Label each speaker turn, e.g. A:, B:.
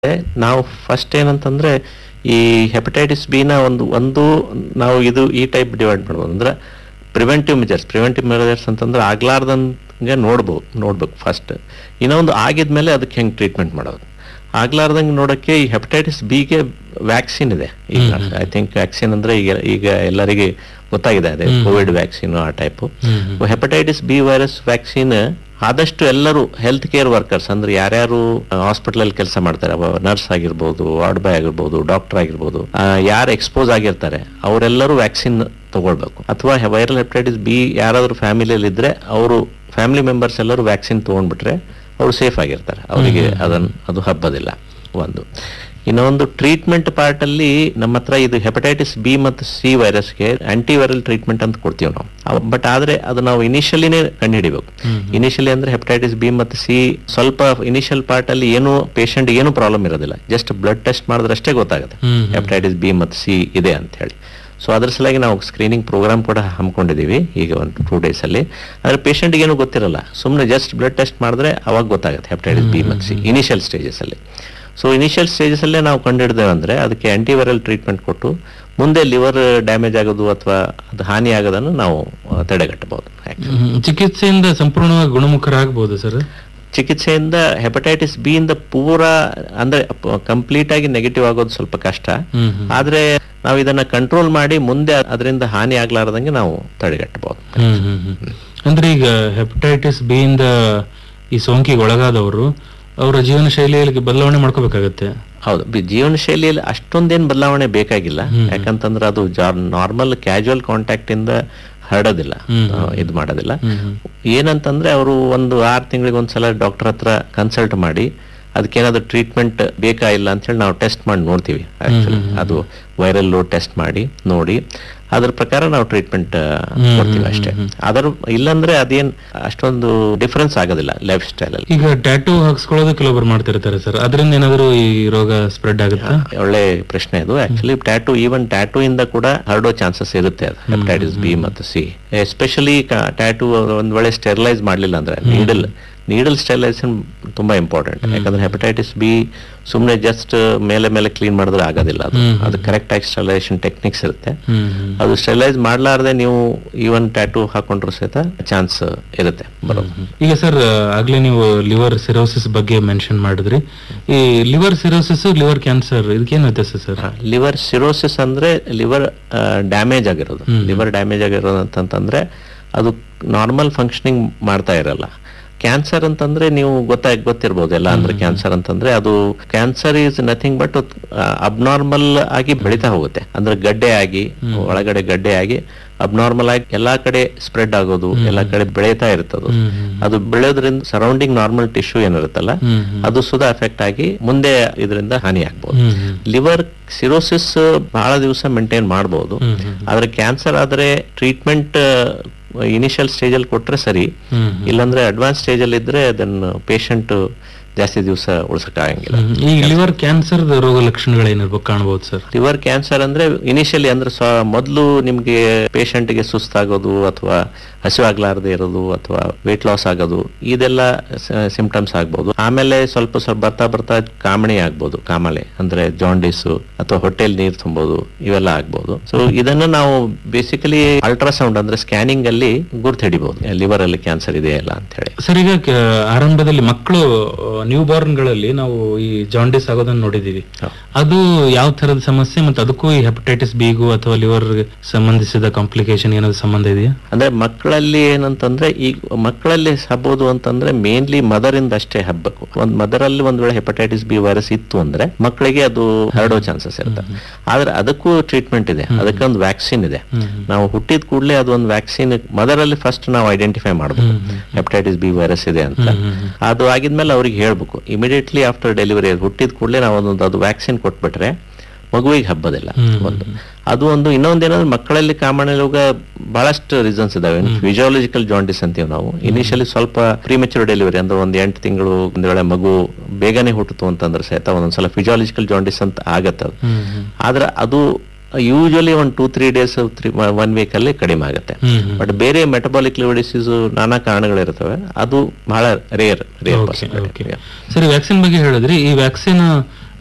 A: ನಾವು ಫಸ್ಟ್ ಏನಂತಂದ್ರೆ ಈ ಹೆಪಟೈಟಿಸ್ ಬಿ ನ ಒಂದು ಒಂದು ನಾವು ಇದು ಈ ಟೈಪ್ ಡಿವೈಡ್ ಮಾಡ್ಬೋದು ಅಂದ್ರೆ ಪ್ರಿವೆಂಟಿವ್ ಮೆಜರ್ಸ್ ಪ್ರಿವೆಂಟಿವ್ ಮೆಜರ್ಸ್ ಅಂತಂದ್ರೆ ಆಗ್ಲಾರ್ದಂಗೆ ನೋಡ್ಬೋದು ನೋಡ್ಬೇಕು ಫಸ್ಟ್ ಇನ್ನೊಂದು ಆಗಿದ್ಮೇಲೆ ಅದಕ್ಕೆ ಹೆಂಗೆ ಟ್ರೀಟ್ಮೆಂಟ್ ಮಾಡೋದು ಆಗ್ಲಾರ್ದಂಗೆ ನೋಡಕ್ಕೆ ಈ ಹೆಪಟೈಟಿಸ್ ಬಿಗೆ ವ್ಯಾಕ್ಸಿನ್ ಇದೆ ಈಗ ಐ ಥಿಂಕ್ ವ್ಯಾಕ್ಸಿನ್ ಅಂದ್ರೆ ಈಗ ಈಗ ಎಲ್ಲರಿಗೆ ಗೊತ್ತಾಗಿದೆ ಅದೇ ಕೋವಿಡ್ ವ್ಯಾಕ್ಸಿನ್ ಆ type hepatitis B virus vaccine ಆದಷ್ಟು ಎಲ್ಲರೂ ಹೆಲ್ತ್ ಕೇರ್ ವರ್ಕರ್ಸ್ ಅಂದ್ರೆ ಯಾರ್ಯಾರು ಹಾಸ್ಪಿಟಲ್ ಅಲ್ಲಿ ಕೆಲಸ ಮಾಡ್ತಾರೆ ನರ್ಸ್ ಆಗಿರ್ಬೋದು ವಾರ್ಡ್ ಬಾಯ್ ಆಗಿರ್ಬೋದು ಡಾಕ್ಟರ್ ಆಗಿರ್ಬೋದು ಯಾರು ಎಕ್ಸ್ಪೋಸ್ ಆಗಿರ್ತಾರೆ ಅವರೆಲ್ಲರೂ ವ್ಯಾಕ್ಸಿನ್ ತಗೊಳ್ಬೇಕು ಅಥವಾ ವೈರಲ್ ಹೆಪಟೈಟಿಸ್ ಬಿ ಯಾರಾದ್ರೂ ಫ್ಯಾಮಿಲಿಯಲ್ಲಿ ಇದ್ರೆ ಅವರು ಫ್ಯಾಮಿಲಿ ಮೆಂಬರ್ಸ್ ಎಲ್ಲರೂ ವ್ಯಾಕ್ಸಿನ್ ತಗೊಂಡ್ಬಿಟ್ರೆ ಅವರು ಸೇಫ್ ಆಗಿರ್ತಾರೆ ಅವರಿಗೆ ಅದನ್ನ ಅದು ಹಬ್ಬದಿಲ್ಲ ಒಂದು ಇನ್ನೊಂದು ಟ್ರೀಟ್ಮೆಂಟ್ ಪಾರ್ಟ್ ಅಲ್ಲಿ ನಮ್ಮ ಹತ್ರ ಇದು ಹೆಪಟೈಟಿಸ್ ಬಿ ಮತ್ತು ಸಿ ವೈರಸ್ಗೆ ಆಂಟಿವೈರಲ್ ಟ್ರೀಟ್ಮೆಂಟ್ ಅಂತ ಕೊಡ್ತೀವಿ ನಾವು ಬಟ್ ಆದ್ರೆ ಅದು ನಾವು ಇನಿಷಿಯಲಿನೇ ಕಂಡುಹಿಡಿಬೇಕು ಇನಿಷಿಯಲಿ ಅಂದ್ರೆ ಹೆಪಟೈಟಿಸ್ ಬಿ ಮತ್ತು ಸಿ ಸ್ವಲ್ಪ ಇನಿಷಿಯಲ್ ಪಾರ್ಟ್ ಅಲ್ಲಿ ಏನು ಪೇಷಂಟ್ ಏನು ಪ್ರಾಬ್ಲಮ್ ಇರೋದಿಲ್ಲ ಜಸ್ಟ್ ಬ್ಲಡ್ ಟೆಸ್ಟ್ ಮಾಡಿದ್ರೆ ಅಷ್ಟೇ ಗೊತ್ತಾಗುತ್ತೆ ಹೆಪಟೈಟಿಸ್ ಬಿ ಮತ್ತು ಸಿ ಇದೆ ಅಂತ ಹೇಳಿ ಸೊ ಅದ್ರ ಸಲುವಾಗಿ ನಾವು ಸ್ಕ್ರೀನಿಂಗ್ ಪ್ರೋಗ್ರಾಮ್ ಕೂಡ ಹಮ್ಮಿಕೊಂಡಿದ್ದೀವಿ ಈಗ ಒಂದು ಟೂ ಡೇಸ್ ಅಲ್ಲಿ ಆದ್ರೆ ಪೇಷಂಟ್ ಏನು ಗೊತ್ತಿರಲ್ಲ ಸುಮ್ಮನೆ ಜಸ್ಟ್ ಬ್ಲಡ್ ಟೆಸ್ಟ್ ಮಾಡಿದ್ರೆ ಅವಾಗ ಗೊತ್ತಾಗುತ್ತೆ ಹೆಪಟೈಟಿಸ್ ಬಿ ಮತ್ತು ಸಿ ಇನಿಷಿಯಲ್ ಸ್ಟೇಜಸ್ ಅಲ್ಲಿ ಸೊ ಇನಿಷಿಯಲ್ ಸ್ಟೇಜಸ್ ಅಲ್ಲೇ ನಾವು ಕಂಡುಹಿಡಿದೇವೆ ಅಂದ್ರೆ ಅದಕ್ಕೆ ಆಂಟಿವೈರಲ್ ಟ್ರೀಟ್ಮೆಂಟ್ ಕೊಟ್ಟು ಮುಂದೆ ಲಿವರ್ ಡ್ಯಾಮೇಜ್ ಆಗೋದು ಅಥವಾ ಅದು ಹಾನಿ ಆಗೋದನ್ನು ನಾವು ಆ, ತಡೆಗಟ್ಟಬಹುದು
B: ಹ್ಮ್. ಚಿಕಿತ್ಸೆಯಿಂದ ಸಂಪೂರ್ಣವಾಗಿ ಗುಣಮುಖರಾಗಬಹುದು ಸರ್
A: ಚಿಕಿತ್ಸೆಯಿಂದ ಹೆಪಟೈಟಿಸ್ ಬಿ ಇಂದ ಪೂರ ಅಂದ್ರೆ ಕಂಪ್ಲೀಟ್ ಆಗಿ ನೆಗೆಟಿವ್ ಆಗೋದು ಸ್ವಲ್ಪ ಕಷ್ಟ
B: ಹ್ಮ್ ಹ್ಮ್.
A: ಆದ್ರೆ ನಾವು ಇದನ್ನ ಕಂಟ್ರೋಲ್ ಮಾಡಿ ಮುಂದೆ ಅದರಿಂದ ಹಾನಿ ಆಗ್ಲಾರ್ದಂಗೆ ನಾವು ತಡೆಗಟ್ಟಬಹುದು
B: ಹ್ಮ್ ಹ್ಮ್ ಹ್ಮ್. ಅಂದ್ರೆ ಈಗ ಹೆಪಟೈಟಿಸ್ ಬಿ ಇಂದ ಈ ಸೋಂಕಿಗೆ ಒಳಗಾದವರು ಅವರ ಜೀವನ ಶೈಲಿಯಲ್ಲಿ ಬದಲಾವಣೆ ಮಾಡ್ಕೋಬೇಕಾಗತ್ತೆ
A: ಹೌದು ಬಿ- ಜೀವನ ಶೈಲಿಯಲ್ಲಿ ಅಷ್ಟೊಂದೇನ್ ಬದಲಾವಣೆ ಬೇಕಾಗಿಲ್ಲ ಯಾಕಂತಂದ್ರೆ ಅದು ನಾರ್ಮಲ್ ಕ್ಯಾಶುವಲ್ ಕಾಂಟ್ಯಾಕ್ಟ್ ಇಂದ ಹರಡೋದಿಲ್ಲ ಆ, ಇದು ಮಾಡೋದಿಲ್ಲ ಏನಂತಂದ್ರೆ ಅವರು ಒಂದು ಆರು ತಿಂಗಳಿಗೆ ಒಂದ್ಸಲ ಡಾಕ್ಟರ್ ಹತ್ರ ಕನ್ಸಲ್ಟ್ ಮಾಡಿ ಅದಕ್ಕೇನಾದ್ರು ಟ್ರೀಟ್ಮೆಂಟ್ ಬೇಕಾ ಇಲ್ಲ ಅಂತ ಹೇಳಿ ನಾವು ಟೆಸ್ಟ್ ಮಾಡಿ ನೋಡ್ತೀವಿ ಆಕ್ಚುಲಿ ಅದು ವೈರಲ್ ಲೋಡ್ ಟೆಸ್ಟ್ ಮಾಡಿ ನೋಡಿ ಅದ್ರ ಪ್ರಕಾರ ನಾವು ಟ್ರೀಟ್ಮೆಂಟ್ ಕೊಡ್ತೀವಿ ಅಷ್ಟೇ ಅದರ ಇಲ್ಲಂದ್ರೆ ಅದೇನ್ ಅಷ್ಟೊಂದು ಡಿಫರೆನ್ಸ್ ಆಗೋದಿಲ್ಲ ಲೈಫ್ ಸ್ಟೈಲ್ ಅಲ್ಲಿ
B: ಈಗ ಟ್ಯಾಟೂ ಹಾಕ್ಸ್ಕೊಳ್ಳೋದು ಕೆಲವೊಬ್ರು ಮಾಡ್ತಿರ್ತಾರೆ ಸರ್ ಅದರಿಂದ ಏನಾದ್ರು ಈ ರೋಗ ಸ್ಪ್ರೆಡ್ ಆಗುತ್ತಾ
A: ಒಳ್ಳೆ ಪ್ರಶ್ನೆ ಇದು ಆಕ್ಚುಲಿ ಟ್ಯಾಟೂ ಈವನ್ ಟ್ಯಾಟೂ ಇಂದ ಕೂಡ ಹರಡೋ ಚಾನ್ಸಸ್ ಇರುತ್ತೆ ಅದು ಹೆಪಟೈಟಿಸ್ ಬಿ ಮತ್ತು ಸಿ ಎಸ್ಪೆಷಲಿ ಟ್ಯಾಟೂ ಒಂದ್ ವೇಳೆ ಸ್ಟೆರಿಲೈಸ್ ಮಾಡ್ಲಿಲ್ಲ ಅಂದ್ರೆ ನೀಡಲ್ ನೀಡಲ್ ಸ್ಟೆರಿಲೈಸೇಷನ್ ತುಂಬಾ ಇಂಪಾರ್ಟೆಂಟ್ ಯಾಕಂದ್ರೆ ಹೆಪಟೈಟಿಸ್ ಬಿ ಸುಮ್ನೆ ಜಸ್ಟ್ ಮೇಲೆ ಮೇಲೆ ಕ್ಲೀನ್ ಮಾಡಿದ್ರೆ ಆಗೋದಿಲ್ಲ ಅದು ಅದು ಕರೆಕ್ಟ್ ಆಗಿ ಸ್ಟೆರಿಲೈಸೇಷನ್ ಟೆಕ್ನಿಕ್ಸ್ ಇರುತ್ತೆ
B: ಹ್ಮ್ ಹ್ಮ್.
A: ಅದು ಸ್ಟೆರಿಲೈಸ್ ಮಾಡ್ಲಾರ್ದೆ ನೀವು ಈವನ್ ಟ್ಯಾಟೂ ಹಾಕೊಂಡ್ರು ಸಹಿತ ಚಾನ್ಸ್ ಇರುತ್ತೆ ಬರೋದು
B: ಈಗ ಸರ್ ಆಗ್ಲೇ ನೀವು ಲಿವರ್ ಸಿರೋಸಿಸ್ ಬಗ್ಗೆ ಮೆನ್ಷನ್ ಮಾಡಿದ್ರಿ ಈ ಲಿವರ್ ಸಿರೋಸಿಸ್ ಲಿವರ್ ಕ್ಯಾನ್ಸರ್ ಇದಕ್ಕೇನು ವ್ಯತ್ಯಾಸ ಸರ್
A: ಲಿವರ್ ಸಿರೋಸಿಸ್ ಅಂದ್ರೆ ಲಿವರ್ ಡ್ಯಾಮೇಜ್ ಆಗಿರೋದು ಲಿವರ್ ಡ್ಯಾಮೇಜ್ ಆಗಿರೋದು ಅಂತಂತಂದ್ರೆ ಅದು ನಾರ್ಮಲ್ ಫಂಕ್ಷನಿಂಗ್ ಮಾಡ್ತಾ ಇರಲ್ಲ ಕ್ಯಾನ್ಸರ್ ಅಂತಂದ್ರೆ ನೀವು ಗೊತ್ತಾಗ ಗೊತ್ತಿರ್ಬೋದು ಎಲ್ಲ ಅಂದ್ರೆ ಕ್ಯಾನ್ಸರ್ ಅಂತಂದ್ರೆ ಅದು cancer is nothing but abnormal ಆಗಿ ಬೆಳಿತಾ ಹೋಗುತ್ತೆ ಅಂದ್ರೆ ಗಡ್ಡೆ ಆಗಿ ಒಳಗಡೆ ಗಡ್ಡೆ ಆಗಿ ಅಬ್ನಾರ್ಮಲ್ ಆಗಿ ಎಲ್ಲಾ ಕಡೆ ಸ್ಪ್ರೆಡ್ ಆಗೋದು ಎಲ್ಲಾ ಕಡೆ ಬೆಳೀತಾ ಇರ್ತದು ಅದು ಬೆಳೆಯೋದ್ರಿಂದ ಸರೌಂಡಿಂಗ್ ನಾರ್ಮಲ್ ಟಿಶ್ಯೂ ಏನಿರುತ್ತಲ್ಲ ಅದು ಸುಧಾ ಎಫೆಕ್ಟ್ ಆಗಿ ಮುಂದೆ ಇದರಿಂದ ಹಾನಿ ಆಗ್ಬೋದು ಲಿವರ್ ಸಿರೋಸಿಸ್ ಬಹಳ ದಿವಸ ಮೇಂಟೈನ್ ಮಾಡಬಹುದು ಆದ್ರೆ ಕ್ಯಾನ್ಸರ್ ಆದ್ರೆ ಟ್ರೀಟ್ಮೆಂಟ್ ಇನಿಷಿಯಲ್ ಸ್ಟೇಜ್ ಅಲ್ಲಿ ಕೊಟ್ರೆ ಸರಿ ಇಲ್ಲಾಂದ್ರೆ ಅಡ್ವಾನ್ಸ್ ಸ್ಟೇಜ್ ಅಲ್ಲಿ ಇದ್ರೆ ಅದನ್ನ ಪೇಷಂಟ್ ಜಾಸ್ತಿ ದಿವಸ ಉಳ್ಸಕ್ ಆಗಂಗಿಲ್ಲ
B: ಈಗ ಲಿವರ್ ಕ್ಯಾನ್ಸರ್ ರೋಗ ಲಕ್ಷಣಗಳೇನಿರ್ಬೇಕು ಕಾಣಬಹುದು ಸರ್
A: ಲಿವರ್ ಕ್ಯಾನ್ಸರ್ ಅಂದ್ರೆ ಇನಿಷಿಯಲಿ ಅಂದ್ರೆ ಸ್ವ ಮೊದಲು ನಿಮ್ಗೆ patient ಗೆ ಸುಸ್ತಾಗೋದು ಅಥವಾ ಹಸಿವಾಗ್ಲಾರ್ದೆ ಇರೋದು ಅಥವಾ ವೇಟ್ ಲಾಸ್ ಆಗೋದು ಇದೆಲ್ಲ ಸಿಂಪ್ಟಮ್ಸ್ ಆಗ್ಬೋದು ಆಮೇಲೆ ಸ್ವಲ್ಪ ಸ್ವಲ್ಪ ಬರ್ತಾ ಬರ್ತಾ ಕಾಮಣಿ ಆಗ್ಬೋದು ಕಾಮಲೆ ಅಂದ್ರೆ ಜಾಂಡಿಸು ಅಥವಾ ಹೊಟ್ಟೆಲ್ ನೀರ್ ತುಂಬೋದು ಇವೆಲ್ಲ ಆಗ್ಬೋದು ಸೊ ಇದನ್ನ ನಾವು ಬೇಸಿಕಲಿ ಅಲ್ಟ್ರಾಸೌಂಡ್ ಅಂದ್ರೆ ಸ್ಕ್ಯಾನಿಂಗ್ ಅಲ್ಲಿ ಗುರ್ತು ಹಿಡಿಬಹುದು ಲಿವರ್ ಅಲ್ಲಿ ಕ್ಯಾನ್ಸರ್ ಇದೆಯಾ ಇಲ್ಲ ಅಂತ ಹೇಳಿ
B: ಸರ್ ಈಗ ಕ- ಆರಂಭದಲ್ಲಿ ಮಕ್ಕಳು ನ್ಯೂ ಬಾರ್ನ್ ಗಳಲ್ಲಿ ನಾವು ಈ ಜಾಂಡಿಸ್ ಆಗೋದನ್ನ ನೋಡಿದೀವಿ ಅದು ಯಾವ ತರದ ಸಮಸ್ಯೆ ಮತ್ತೆ ಅದಕ್ಕೂ ಈ ಹೆಪಟೈಟಿಸ್ ಬಿಗೂ ಅಥವಾ ಲಿವರ್ ಸಂಬಂಧಿಸಿದ ಕಾಂಪ್ಲಿಕೇಶನ್ ಏನಾದ್ರು ಸಂಬಂಧ ಇದೆಯಾ
A: ಅಂದ್ರೆ ಮಕ್ಕಳಲ್ಲಿ ಏನಂತಂದ್ರೆ ಈಗ ಮಕ್ಕಳಲ್ಲಿ ಹಬ್ಬೋದು ಅಂತಂದ್ರೆ ಮೇನ್ಲಿ ಮದರ್ ಇಂದ ಅಷ್ಟೇ ಹಬ್ಬಬೇಕು ಒಂದ್ ಮದರ್ ಅಲ್ಲಿ ಒಂದ್ ವೇಳೆ ಹೆಪಟೈಟಿಸ್ ಬಿ ವೈರಸ್ ಇತ್ತು ಅಂದ್ರೆ ಮಕ್ಕಳಿಗೆ ಅದು ಹರಡೋ ಚಾನ್ಸಸ್ ಇರುತ್ತೆ ಆದ್ರೆ ಅದಕ್ಕೂ ಟ್ರೀಟ್ಮೆಂಟ್ ಇದೆ ಅದಕ್ಕೆ ಒಂದು ವ್ಯಾಕ್ಸಿನ್ ಇದೆ ನಾವು ಹುಟ್ಟಿದ ಕೂಡಲೇ ಅದೊಂದು ವ್ಯಾಕ್ಸಿನ್ ಮದರ್ ಅಲ್ಲಿ ಫಸ್ಟ್ ನಾವು ಐಡೆಂಟಿಫೈ ಮಾಡಬೇಕು ಹೆಪಟೈಟಿಸ್ ಬಿ ವೈರಸ್ ಇದೆ ಅಂತ ಅದು ಆಗಿದ್ಮೇಲೆ ಅವ್ರಿಗೆ ಹೇಳ್ಬೇಕು ಇಮಿಡಿಯೇಟ್ಲಿ ಆಫ್ಟರ್ ಡೆಲಿವರಿ ಹುಟ್ಟಿದ ಕೂಡಲೇ ನಾವು ಒಂದೊಂದು ಅದು ವ್ಯಾಕ್ಸಿನ್ ಕೊಟ್ಬಿಟ್ರೆ ಮಗುವಿಗೆ ಹಬ್ಬದಿಲ್ಲ ಒಂದು ಅದು ಒಂದು ಇನ್ನೊಂದೇನಂದ್ರೆ ಮಕ್ಕಳಲ್ಲಿ ಕಾಮಣ ರೋಗ ಬಹಳಷ್ಟು ರೀಸನ್ಸ್ ಇದಾವೆ ಫಿಸಿಯಾಲಜಿಕಲ್ ಜಾಂಡಿಸ್ ಅಂತೀವಿ ನಾವು ಇನಿಷಿಯಲಿ ಸ್ವಲ್ಪ ಪ್ರಿಮೆಚೂರ್ ಡೆಲಿವರಿ ಅಂದ್ರೆ ಒಂದ್ ಎಂಟು ತಿಂಗಳು ಒಂದ್ ವೇಳೆ ಮಗು ಬೇಗನೆ ಹುಟ್ಟಿತು ಅಂತಂದ್ರೆ ಸಹಿತ ಒಂದೊಂದ್ಸಲ ಫಿಸಿಯಾಲಜಿಕಲ್ ಜಾಂಡಿಸ್ ಅಂತ ಆಗತ್ತೆ ಅದು ಆದ್ರೆ ಅದು ಯೂಶಲಿ ಒಂದು two three days three one week ಅಲ್ಲಿ ಕಡಿಮೆ ಆಗುತ್ತೆ ಬಟ್ ಬೇರೆ ಮೆಟಬಾಲಿಕ್ ಲಿವರ್ ಡಿಸೀಸ್ ನಾನಾ ಕಾರಣಗಳಿರ್ತವೆ ಅದು ಬಹಳ ರೇರ್ ರೇರ್
B: ಓಕೆ ಓಕೆ ಸರಿ ವ್ಯಾಕ್ಸಿನ್ ಬಗ್ಗೆ ಹೇಳಿದ್ರಿ ಈ ವ್ಯಾಕ್ಸಿನ್